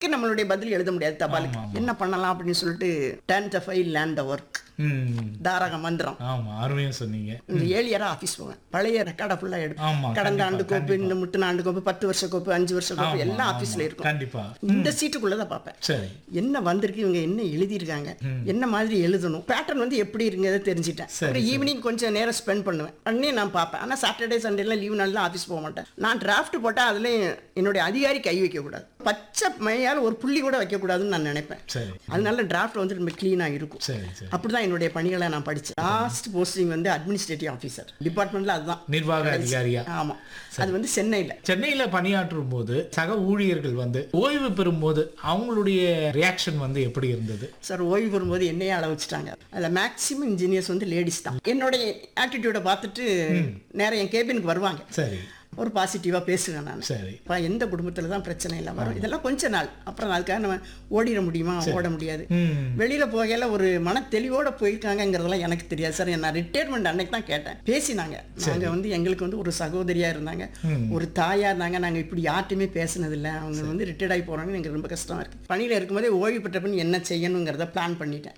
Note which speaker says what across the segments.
Speaker 1: நம்மளுடைய பதில் எழுத முடியாது தபாலுக்கு
Speaker 2: ஆமா, ஆமா.
Speaker 1: என்ன பண்ணலாம் அப்படின்னு சொல்லிட்டு then the file land the work
Speaker 2: ம்
Speaker 1: தாரக மந்திரம்
Speaker 2: ஆமா அருமையா சொன்னீங்க
Speaker 1: இந்த ஏழியரா ஆஃபீஸ் போவேன் பழைய ரெக்கார்டை ஃபுல்லாக எடுப்பேன்
Speaker 2: ஆமா
Speaker 1: கடந்த ஆண்டு
Speaker 2: கண்டிப்பா,
Speaker 1: கோப்பு இந்த முட்டின ஆண்டு கோப்பு பத்து வருஷ கோப்பு அஞ்சு வருஷ கோப்பு
Speaker 2: ஆமா,
Speaker 1: எல்லாம்
Speaker 2: ஆமா.
Speaker 1: ஆஃபீஸில் இருக்கும்
Speaker 2: கண்டிப்பா
Speaker 1: இந்த சீட்டுக்குள்ளே தான் பார்ப்பேன்
Speaker 2: சரி
Speaker 1: என்ன வந்திருக்கு இவங்க என்ன எழுதியிருக்காங்க என்ன மாதிரி எழுதணும் பேட்டர்ன் வந்து எப்படி இருக்குங்கிறத தெரிஞ்சுட்டேன்
Speaker 2: சரி,
Speaker 1: அப்புறம் ஈவினிங் கொஞ்சம் நேரம் ஸ்பெண்ட் பண்ணுவேன் பண்ணி நான் பார்ப்பேன் ஆனால் சாட்டர்டே சண்டேலாம் லீவ் நாளில் ஆஃபீஸ் போக மாட்டேன் நான் டிராஃப்ட் போட்டால் அதில் என்னுடைய அதிகாரி கை வைக்கக்கூடாது பச்சை மையால் ஒரு புள்ளி கூட வைக்கக்கூடாதுன்னு நான் நினைப்பேன்
Speaker 2: சரி
Speaker 1: அதனால டிராஃப்ட் வந்து ரொம்ப க்ளீனாக இருக்கும்
Speaker 2: சரி சரி
Speaker 1: அப்படிதான் என்னுடைய பணிகளை நான் படித்தேன் லாஸ்ட் போஸ்டிங் வந்து அட்மினிஸ்ட்ரேட்டிவ் ஆஃபீஸர் டிபார்ட்மெண்ட்டில் அதுதான்
Speaker 2: நிர்வாக அதிகாரியா
Speaker 1: ஆமாம் அது வந்து சென்னையில்
Speaker 2: சென்னையில பணியாற்றும் போது சக ஊழியர்கள் வந்து ஓய்வு பெறும்போது அவங்களுடைய ரியாக்ஷன் வந்து எப்படி இருந்தது
Speaker 1: சார் ஓய்வு பெறும்போது என்னையே அள வச்சுட்டாங்க அதில் மேக்ஸிமம் இன்ஜினியர்ஸ் வந்து லேடிஸ் தான் என்னுடைய ஆட்டிடியூடை பார்த்துட்டு நேரா என் கேபினுக்கு வருவாங்க
Speaker 2: சரி
Speaker 1: ஒரு பாசிட்டிவாக பேசுவேன் நான்
Speaker 2: சரி
Speaker 1: இப்போ எந்த குடும்பத்தில் தான் பிரச்சனை இல்லை வரும் இதெல்லாம் கொஞ்ச நாள் அப்புறம் அதுக்காக நம்ம ஓடிட முடியுமா ஓட முடியாது
Speaker 2: ம்
Speaker 1: வெளியில் போகையில ஒரு மன தெளிவோட போயிருக்காங்கங்கிறதெல்லாம் எனக்கு தெரியாது சார் நான் ரிட்டையர்மெண்ட் அன்னைக்கு தான் கேட்டேன் பேசினாங்க நாங்கள் வந்து எங்களுக்கு வந்து ஒரு சகோதரியாக இருந்தாங்க ஒரு தாயாக இருந்தாங்க நாங்கள் இப்படி யார்ட்டையுமே பேசினதில்லை அவங்க வந்து ரிட்டையர்ட் ஆகி போகிறாங்கன்னு எனக்கு ரொம்ப கஷ்டமாக இருக்குது பணியில் இருக்கும்போதே ஓய்வு பெற்ற பின் என்ன செய்யணுங்கிறத பிளான் பண்ணிட்டேன்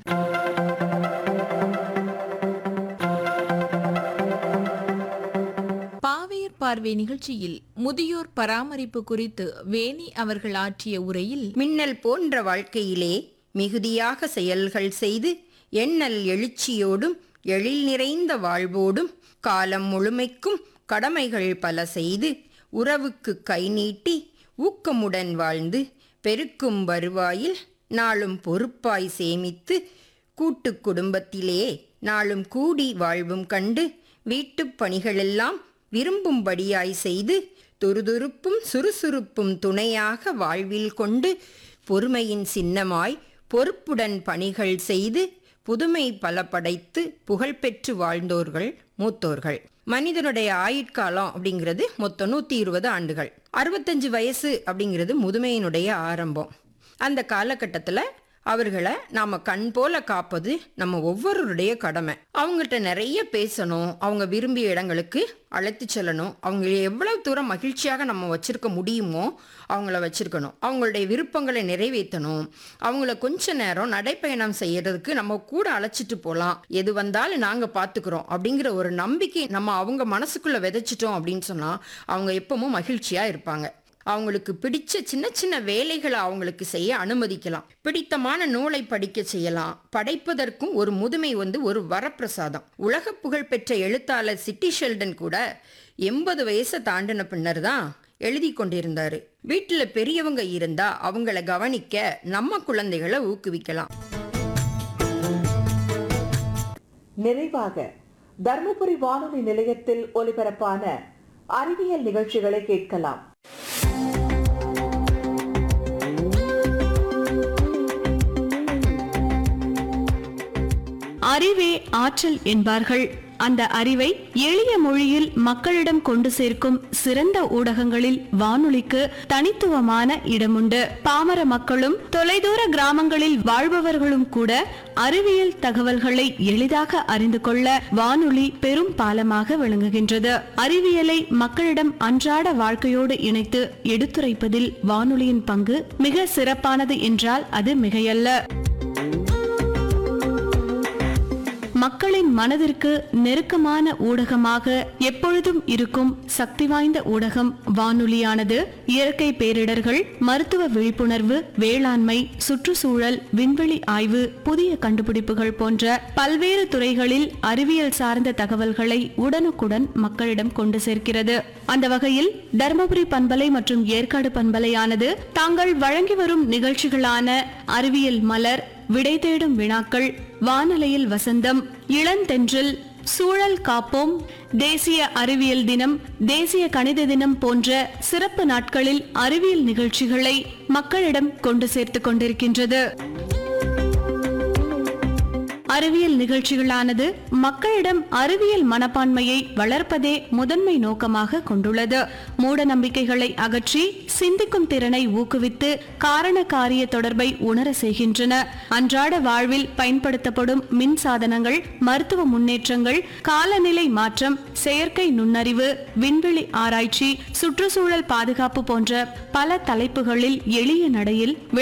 Speaker 3: பாவையர் பார்வை நிகழ்ச்சியில் முதியோர் பராமரிப்பு குறித்து வேணி அவர்கள் ஆற்றிய உரையில்
Speaker 4: மின்னல் போன்ற வாழ்க்கையிலே மிகுதியாக செயல்கள் செய்து எண்ணல் எழுச்சியோடும் எழில் நிறைந்த வாழ்வோடும் காலம் முழுமைக்கும் கடமைகள் பல செய்து உறவுக்கு கை நீட்டி ஊக்கமுடன் வாழ்ந்து பெருக்கும் வருவாயில் நாளும் பொறுப்பாய் சேமித்து கூட்டுக் குடும்பத்திலே நாளும் கூடி வாழ்வும் கண்டு வீட்டுப் பணிகளெல்லாம் விரும்பும்படியாய் செய்து துருதுருப்பும் சுறுசுறுப்பும் துணையாக வாழ்வில் கொண்டு பொறுமையின் சின்னமாய் பொறுப்புடன் பணிகள் செய்து புதுமை பல படைத்து புகழ்பெற்று வாழ்ந்தோர்கள் மூத்தோர்கள் மனிதனுடைய ஆயுட்காலம் அப்படிங்கிறது மொத்தம் நூற்றி இருபது ஆண்டுகள் அறுபத்தஞ்சு வயசு அப்படிங்கிறது முதுமையினுடைய ஆரம்பம் அந்த காலகட்டத்தில் அவர்களை நாம கண் போல காப்பது நம்ம ஒவ்வொருடைய கடமை அவங்ககிட்ட நிறைய பேசணும் அவங்க விரும்பிய இடங்களுக்கு அழைத்து செல்லணும் அவங்க எவ்வளவு தூரம் மகிழ்ச்சியாக நம்ம வச்சிருக்க முடியுமோ அவங்கள வச்சிருக்கணும் அவங்களுடைய விருப்பங்களை நிறைவேற்றணும் அவங்கள கொஞ்ச நேரம் நடைப்பயணம் செய்யறதுக்கு நம்ம கூட அழைச்சிட்டு போகலாம் எது வந்தாலும் நாங்கள் பார்த்துக்கிறோம் அப்படிங்கிற ஒரு நம்பிக்கை நம்ம அவங்க மனசுக்குள்ள விதைச்சிட்டோம் அப்படின்னு சொன்னா அவங்க எப்பவும் மகிழ்ச்சியா இருப்பாங்க அவங்களுக்கு பிடிச்ச சின்ன சின்ன வேலைகளை அவங்களுக்கு செய்ய அனுமதிக்கலாம் பிடித்தமான நூலை படிக்க செய்யலாம் படைப்பதற்கும் ஒரு முதுமை வந்து ஒரு வரப்பிரசாதம் உலக புகழ் பெற்ற எழுத்தாளர் சிட்டி ஷெல்டன் கூட எண்பது வயசை தாண்டின பின்னர் தான் எழுதி கொண்டிருந்தாரு வீட்டில் பெரியவங்க இருந்தா அவங்கள கவனிக்க நம்ம குழந்தைகளை ஊக்குவிக்கலாம்
Speaker 5: நிறைவாக தர்மபுரி வானொலி நிலையத்தில் ஒலிபரப்பான அறிவியல் நிகழ்ச்சிகளை கேட்கலாம்
Speaker 6: அறிவே ஆற்றல் என்பார்கள் அந்த அறிவை எளிய மொழியில் மக்களிடம் கொண்டு சேர்க்கும் சிறந்த ஊடகங்களில் வானொலிக்கு தனித்துவமான இடமுண்டு பாமர மக்களும் தொலைதூர கிராமங்களில் வாழ்பவர்களும் கூட அறிவியல் தகவல்களை எளிதாக அறிந்து கொள்ள வானொலி பெரும் பாலமாக விளங்குகின்றது அறிவியலை மக்களிடம் அன்றாட வாழ்க்கையோடு இணைத்து எடுத்துரைப்பதில் வானொலியின் பங்கு மிக சிறப்பானது என்றால் அது மிகையல்ல மக்களின் மனதிற்கு நெருக்கமான ஊடகமாக எப்பொழுதும் இருக்கும் சக்தி வாய்ந்த ஊடகம் வானொலியானது இயற்கை பேரிடர்கள் மருத்துவ விழிப்புணர்வு வேளாண்மை சுற்றுச்சூழல் விண்வெளி ஆய்வு புதிய கண்டுபிடிப்புகள் போன்ற பல்வேறு துறைகளில் அறிவியல் சார்ந்த தகவல்களை உடனுக்குடன் மக்களிடம் கொண்டு சேர்க்கிறது அந்த வகையில் தருமபுரி பண்பலை மற்றும் ஏற்காடு பண்பலையானது தாங்கள் வழங்கி வரும் நிகழ்ச்சிகளான அறிவியல் மலர் விடை தேடும் வினாக்கள் வானலையில் வசந்தம் இளந்தென்றல் சூழல் காப்போம் தேசிய அறிவியல் தினம் தேசிய கணித தினம் போன்ற சிறப்பு நாட்களில் அறிவியல் நிகழ்ச்சிகளை மக்களிடம் கொண்டு சேர்த்து கொண்டிருக்கின்றது அறிவியல் நிகழ்ச்சிகளானது மக்களிடம் அறிவியல் மனப்பான்மையை வளர்ப்பதே முதன்மை நோக்கமாக கொண்டுள்ளது மூட நம்பிக்கைகளை அகற்றி சிந்திக்கும் திறனை ஊக்குவித்து காரண காரிய தொடர்பை உணர செய்கின்றன அன்றாட வாழ்வில் பயன்படுத்தப்படும் மின் சாதனங்கள் மருத்துவ முன்னேற்றங்கள் காலநிலை மாற்றம் செயற்கை நுண்ணறிவு விண்வெளி ஆராய்ச்சி சுற்றுச்சூழல் பாதுகாப்பு போன்ற பல தலைப்புகளில் எளிய நடையில்